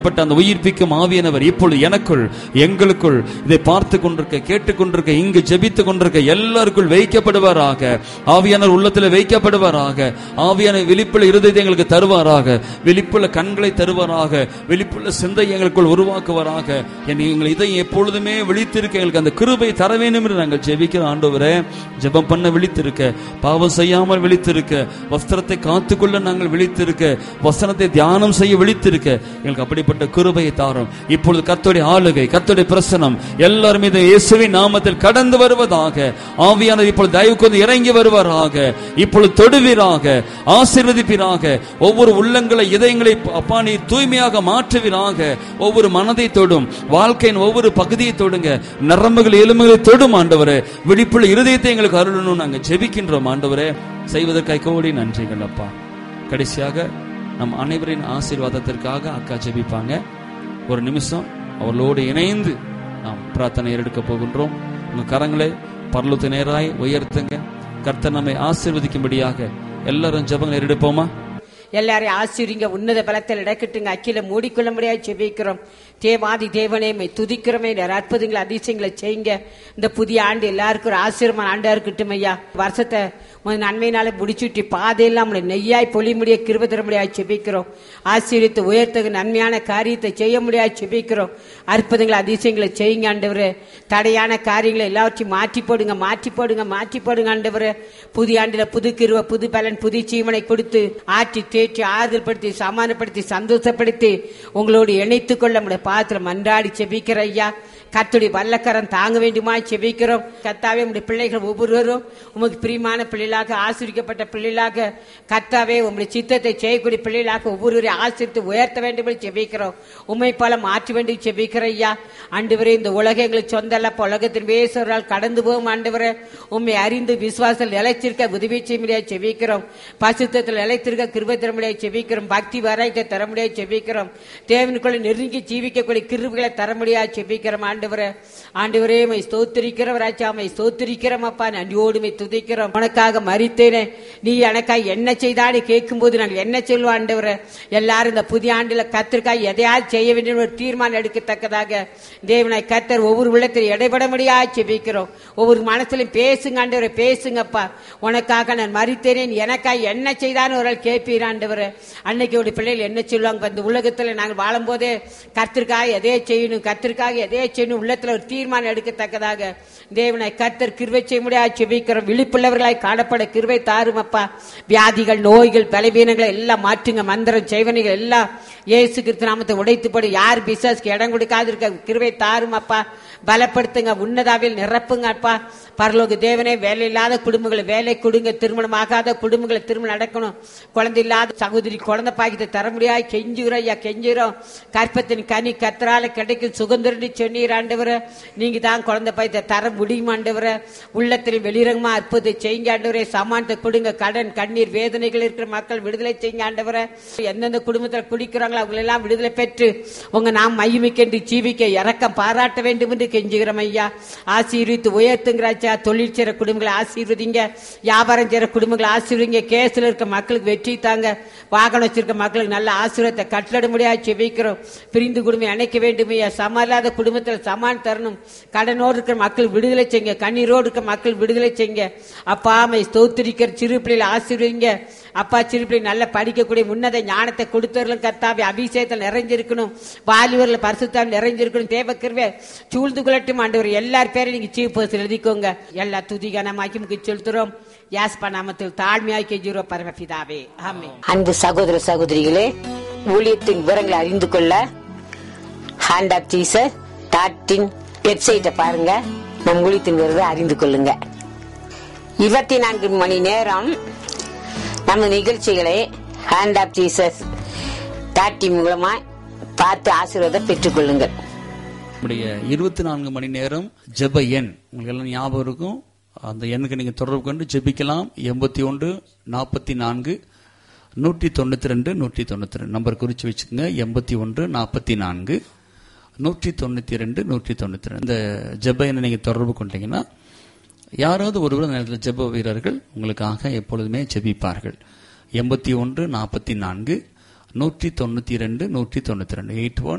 பட்ட அந்த உயிர்ப்பிக்கும் ஆவியானவர் இப்பொழுது எனக்குள் எங்களுக்குள் இதை பார்த்து கொண்டிருக்க கேட்டுக் கொண்டிருக்க இங்கு ஜெபித்துக் கொண்டிருக்க எல்லாருக்குள் வைக்கப்படுவாராக ஆவியானவர் உள்ளத்தில் வைக்கப்படுவாராக ஆவியான விழிப்புள்ள இருதயத்தை எங்களுக்கு தருவாராக விழிப்புள்ள கண்களை தருவாராக விழிப்புள்ள சிந்தை எங்களுக்குள் உருவாக்குவாராக என் எங்கள் இதை எப்பொழுதுமே விழித்திருக்க எங்களுக்கு அந்த கிருபை தர வேண்டும் என்று நாங்கள் ஜெபிக்கிற ஆண்டவரே ஜெபம் பண்ண விழித்திருக்க பாவம் செய்யாமல் விழித்திருக்க வஸ்திரத்தை காத்துக்கொள்ள நாங்கள் விழித்திருக்க வசனத்தை தியானம் செய்ய விழித்திருக்க எங்களுக்கு அப்படிப்பட்ட கிருபையை தாரும் இப்பொழுது கர்த்தருடைய ஆளுகை கர்த்தருடைய பிரசனம் எல்லாரும் மீது இயேசுவின் நாமத்தில் கடந்து வருவதாக ஆவியானவர் இப்பொழுது தயவு கொண்டு இறங்கி வருவாராக இப்பொழுது தொடுவீராக ஆசீர்வதிப்பீராக ஒவ்வொரு உள்ளங்களை இதயங்களை அப்பா நீ தூய்மையாக மாற்றுவீராக ஒவ்வொரு மனதை தொடும் வாழ்க்கையின் ஒவ்வொரு பகுதியை தொடுங்க நரம்புகள் எலும்புகளை தொடும் ஆண்டவரே விழிப்புள்ள இருதயத்தை எங்களுக்கு அருளணும் நாங்கள் ஜெபிக்கின்றோம் ஆண்டவரே செய்வதற்காக கோடி நன்றிகள் அப்பா கடைசியாக நம் அனைவரின் ஆசீர்வாதத்திற்காக அக்கா ஜெபிப்பாங்க ஒரு நிமிஷம் அவர்களோடு இணைந்து நாம் பிரார்த்தனை எடுக்க போகின்றோம் உங்க கரங்களை பரலத்து நேராய் உயர்த்துங்க கர்த்தர் நம்மை ஆசீர்வதிக்கும்படியாக எல்லாரும் ஜெபங்களை எடுப்போமா எல்லாரையும் ஆசிரிங்க உன்னத பலத்தில் இடக்கட்டுங்க அக்கில மூடிக்கொள்ள முடியாது செபிக்கிறோம் தேவாதி தேவனே மை துதிக்கிறோமே நிறைய அற்புதங்களை அதிசயங்களை செய்யுங்க இந்த புதிய ஆண்டு எல்லாருக்கும் ஒரு ஆசீர்வான ஆண்டா இருக்கட்டும் ஐயா வருஷத்தை உன் நன்மையினால முடிச்சுட்டு பாதையெல்லாம் நம்மளை நெய்யாய் பொழி முடிய கிருப தர முடியாது செபிக்கிறோம் ஆசீர்வித்து உயர்த்தகு நன்மையான காரியத்தை செய்ய முடியாது செபிக்கிறோம் அற்புதங்களை அதிசயங்களை செய்யுங்க ஆண்டவரே தடையான காரியங்களை எல்லாவற்றையும் மாற்றி போடுங்க மாற்றி போடுங்க மாற்றி போடுங்க ஆண்டவரே புதிய ஆண்டுல புது கிருவ புது பலன் புது ஜீவனை கொடுத்து ஆற்றி தேற்றி ஆறுதல் படுத்தி சமாதானப்படுத்தி சந்தோஷப்படுத்தி உங்களோடு இணைத்துக் கொள்ள நம்முடைய பாத்திரம் மன்றாடி செபிக்கிற ஐயா கத்துடைய வல்லக்கரம் தாங்க வேண்டுமா செபிக்கிறோம் கத்தாவே உங்களுடைய பிள்ளைகள் ஒவ்வொருவரும் உமக்கு பிரியமான பிள்ளைகளாக ஆசிரிக்கப்பட்ட பிள்ளைகளாக கத்தாவே உங்களுடைய சித்தத்தை செய்யக்கூடிய பிள்ளைகளாக ஒவ்வொருவரையும் ஆசிரித்து உயர்த்த வேண்டும் என்று செபிக்கிறோம் உண்மை போல மாற்ற வேண்டும் செபிக்கிற ஐயா ஆண்டவரே இந்த உலகம் எங்களுக்கு சொந்த அல்ல உலகத்தின் வேசவரால் கடந்து போகும் ஆண்டவரே உண்மை அறிந்து விசுவாசத்தில் நிலைச்சிருக்க உதவி செய்ய முடியாது செபிக்கிறோம் பசுத்தத்தில் நிலைத்திருக்க கிருபை தர முடியாது செபிக்கிறோம் பக்தி வராயத்தை தர முடியாது செபிக்கிறோம் தேவனுக்குள்ள நெருங்கி ஜீவிக்கக்கூடிய கிருபைகளை தர முடியாது செபிக்கிறோம் ஆண்டவரே ஆண்டவரே மை ஸ்தோத்திரிக்கிறவராச்சா மை ஸ்தோத்திரிக்கிறோம் அப்பா நன்றியோடு மை துதிக்கிறோம் உனக்காக மறித்தேனே நீ எனக்காக என்ன செய்தான்னு கேட்கும்போது நாங்கள் என்ன சொல்லுவோம் ஆண்டவரே எல்லாரும் இந்த புதிய ஆண்டுல கத்திற்காக எதையாவது செய்ய வேண்டும் ஒரு தீர்மானம் எடுக்கத்தக்கதாக தேவனாய் கத்தர் ஒவ்வொரு உள்ளத்தில் இடைபட முடியாது செபிக்கிறோம் ஒவ்வொரு மனசுலையும் பேசுங்க ஆண்டவரே பேசுங்கப்பா உனக்காக நான் மறித்தேனே நீ எனக்காக என்ன செய்தான்னு ஒரு ஆள் கேட்பீர் ஆண்டவரே அன்னைக்கு ஒரு பிள்ளைகள் என்ன சொல்லுவாங்க இந்த உலகத்துல நாங்கள் வாழும்போதே கத்திற்காக எதே செய்யணும் கத்திற்காக எதே செய்யணும் உள்ளத்துல ஒரு தீர்மானம் எடுக்கத்தக்கதாக தேவனை கத்தர் கிருவை செய்ய முடியாது செபிக்கிறோம் விழிப்புள்ளவர்களாய் காணப்பட கிருவை தாரும் அப்பா வியாதிகள் நோய்கள் பலவீனங்களை எல்லாம் மாற்றுங்க மந்திரம் செய்வனைகள் எல்லாம் இயேசு கிறிஸ்து நாமத்தை உடைத்துப்படி யார் பிசாஸ்க்கு இடம் கொடுக்காது இருக்க கிருவை தாரும் அப்பா பலப்படுத்துங்க உன்னதாவில் நிரப்புங்க அப்பா பரலோக தேவனே வேலை இல்லாத குடும்பங்களை வேலை கொடுங்க திருமணம் ஆகாத குடும்பங்களை திருமணம் நடக்கணும் குழந்தை இல்லாத சகோதரி குழந்தை பாக்கியத்தை தர முடியாது கெஞ்சுகிறோம் ஐயா கெஞ்சுகிறோம் கற்பத்தின் கனி கத்தரால கிடைக்கும் சுதந்திரன்னு சொன்னீர் ஆண்டவர நீங்க தான் குழந்தை பாக்கியத்தை தர முடியும் ஆண்டவர உள்ளத்திலும் வெளிரங்கமா அற்புதத்தை செய்யுங்க ஆண்டவரே சமானத்தை கொடுங்க கடன் கண்ணீர் வேதனைகள் இருக்கிற மக்கள் விடுதலை செய்யுங்க ஆண்டவர எந்தெந்த குடும்பத்தில் குடிக்கிறாங்களோ அவங்க எல்லாம் விடுதலை பெற்று உங்க நாம் மையமிக்கென்று ஜீவிக்க இறக்கம் பாராட்ட வேண்டும் என்று கெஞ்சுகிறோம் ஐயா ஆசீர்வித்து உயர்த்துங்கிறாச்சா தொழில் செய்கிற குடும்பங்களை ஆசீர்வதிங்க வியாபாரம் செய்கிற குடும்பங்களை ஆசீர்வதிங்க கேஸ்ல இருக்க மக்களுக்கு வெற்றி தாங்க வாகனம் வச்சிருக்க மக்களுக்கு நல்ல ஆசீர்வாதத்தை கட்டளட முடியாது செபிக்கிறோம் பிரிந்து குடும்பம் இணைக்க வேண்டும் ஐயா சம இல்லாத குடும்பத்தில் சமான் தரணும் கடனோடு இருக்கிற மக்கள் விடுதலை செய்யுங்க கண்ணீரோடு இருக்க மக்கள் விடுதலை செய்யுங்க அப்பா அம்மை ஸ்தோத்திரிக்கிற சிறு பிள்ளைகளை ஆசீர்வதிங்க அப்பா சிறு பிள்ளை நல்லா படிக்கக்கூடிய உன்னத ஞானத்தை கொடுத்தவர்களும் கர்த்தாவே அபிஷேகத்தில் நிறைஞ்சிருக்கணும் வாலிபர்கள் பரிசுத்தாவில் நிறைஞ்சிருக்கணும் தேவக்கிருவே சூழ்ந்து கொள்ளட்டும் ஆண்டவர் எல்லார் பேரையும் நீங்க சீஃப் பர்ஸ் எழுதிக்கோங்க எல்லா துதிகனமாக்கி முக்கி செலுத்துறோம் யாஸ்பா நாமத்தில் தாழ்மையாய் கெஜூரோ பரமபிதாவே ஆமே அன்பு சகோதர சகோதரிகளே ஊழியத்தின் விவரங்களை அறிந்து கொள்ள ஹேண்ட் ஆப் ஜீசஸ் டாட்டின் வெப்சைட்டை பாருங்க நம் ஊழியத்தின் விவரத்தை அறிந்து கொள்ளுங்க இருபத்தி நான்கு மணி நேரம் நம்ம நிகழ்ச்சிகளை ஹேண்ட் ஆப் ஜீசஸ் டாட்டி மூலமா பார்த்து ஆசீர்வாதம் பெற்றுக் கொள்ளுங்கள் நம்முடைய இருபத்தி நான்கு மணி நேரம் ஜெப எண் உங்களுக்கு எல்லாம் ஞாபகம் இருக்கும் அந்த எண்ணுக்கு நீங்க தொடர்பு கொண்டு ஜெபிக்கலாம் எண்பத்தி ஒன்று நாற்பத்தி நான்கு நூற்றி தொண்ணூத்தி ரெண்டு நூற்றி தொண்ணூத்தி ரெண்டு நம்பர் குறிச்சு வச்சுக்கோங்க எண்பத்தி ஒன்று நாற்பத்தி நான்கு நூற்றி தொண்ணூத்தி ரெண்டு நூற்றி தொண்ணூத்தி ரெண்டு இந்த ஜெப எண்ணை நீங்க தொடர்பு கொண்டீங்கன்னா யாராவது ஒருவர் அந்த நேரத்தில் ஜெப வீரர்கள் உங்களுக்காக எப்பொழுதுமே ஜெபிப்பார்கள் எண்பத்தி ஒன்று நாற்பத்தி நான்கு நூற்றி தொண்ணூத்தி ரெண்டு நூற்றி தொண்ணூத்தி ரெண்டு எயிட் ஒன்